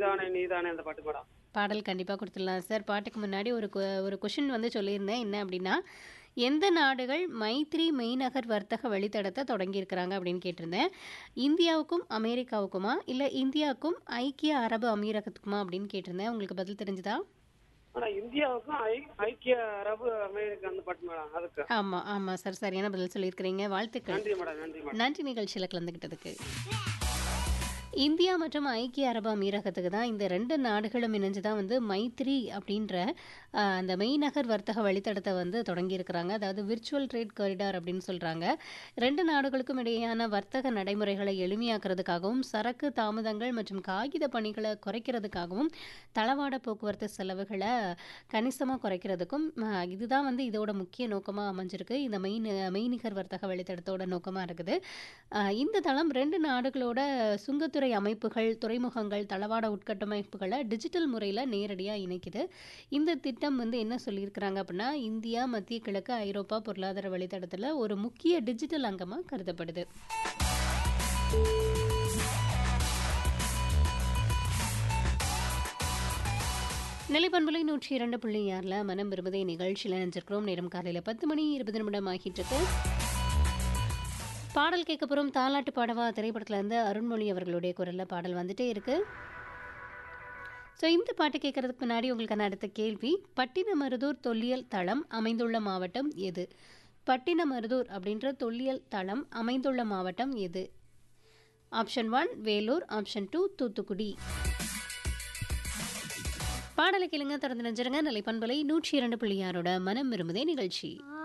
நீதானே நீதானே அந்த பாட்டு மேடம் பாடல் கண்டிப்பாக கொடுத்துடலாம் சார் பாட்டுக்கு முன்னாடி ஒரு கொ- ஒரு கொஷின் வந்து சொல்லியிருந்தேன் என்ன அப்படின்னா எந்த நாடுகள் மைத்ரி மெய்நகர் வர்த்தக வழித்தடத்தை தொடங்கியிருக்கிறாங்க அப்படின்னு கேட்டிருந்தேன் இந்தியாவுக்கும் அமெரிக்காவுக்குமா இல்லை இந்தியாவுக்கும் ஐக்கிய அரபு அமீரகத்துக்குமா அப்படின்னு கேட்டிருந்தேன் உங்களுக்கு பதில் தெரிஞ்சுதா ஆனா இந்தியாவுக்கும் ஐ- ஐக்கிய அரபு அமெரிக்கா அந்த பாட்டு மேடம் அதுக்கு ஆமாம் ஆமாம் சார் சரியான பதில் சொல்லியிருக்கிறீங்க வாழ்த்துக்கள் நன்றி மேடம் நன்றி மேடம் நன்றி நிகழ்ச்சியில் கலந்துக்கிட்டதுக்கு இந்தியா மற்றும் ஐக்கிய அரபு அமீரகத்துக்கு தான் இந்த ரெண்டு நாடுகளும் இணைஞ்சு தான் வந்து மைத்ரி அப்படின்ற ஆஹ், அந்த மெய்நகர் வர்த்தக வழித்தடத்தை வந்து தொடங்கியிருக்கிறாங்க அதாவது விர்ச்சுவல் ட்ரேட் காரிடார் அப்படின்னு சொல்கிறாங்க ரெண்டு நாடுகளுக்கும் இடையேயான வர்த்தக நடைமுறைகளை எளிமையாக்குறதுக்காகவும் சரக்கு தாமதங்கள் மற்றும் காகித பணிகளை குறைக்கிறதுக்காகவும் தளவாட போக்குவரத்து செலவுகளை கணிசமாக குறைக்கிறதுக்கும் ஆஹ், இதுதான் வந்து இதோட முக்கிய நோக்கமாக அமைஞ்சிருக்கு இந்த மெயின் மெய்நிகர் வர்த்தக வழித்தடத்தோட நோக்கமாக இருக்குது ஆஹ், இந்த தளம் ரெண்டு நாடுகளோட சுங்கத்துறை அமைப்புகள் துறைமுகங்கள் தளவாட உட்கட்டமைப்புகளை டிஜிட்டல் முறையில் நேரடியாக இணைக்குது இந்த திட்டம் வந்து என்ன சொல்லியிருக்கிறாங்க அப்படின்னா இந்தியா மத்திய கிழக்கு ஐரோப்பா பொருளாதார வழித்தடத்தில் ஒரு முக்கிய டிஜிட்டல் அங்கமாக கருதப்படுது நிலைப்பண்பலை நூற்றி இரண்டு புள்ளி ஆறில் மனம் விரும்புதே நிகழ்ச்சியில் நினைச்சிருக்கிறோம் நேரம் காலையில் பத்து மணி இருபது நிமிடம் ஆகிட்டு இருக்கு பாடல் கேட்க போகிறோம் தாலாட்டு பாடவா திரைப்படத்துல இருந்து அருண்மொழி அவர்களுடைய குரலில் பாடல் வந்துட்டே இருக்கு ஸோ இந்த பாட்டு கேட்கறதுக்கு முன்னாடி உங்களுக்கான அடுத்த கேள்வி பட்டினமருதூர் தொல்லியல் தளம் அமைந்துள்ள மாவட்டம் எது பட்டினமருதூர் அப்படின்ற தொல்லியல் தளம் அமைந்துள்ள மாவட்டம் எது option one Vellore option two Thoothukudi பாடலை கேளுங்க தொடர்ந்து நினைச்சிருங்க நிலைப்பண்பலை நூற்றி இரண்டு புள்ளி ஆறோட மனம் விரும்புதே நிகழ்ச்சி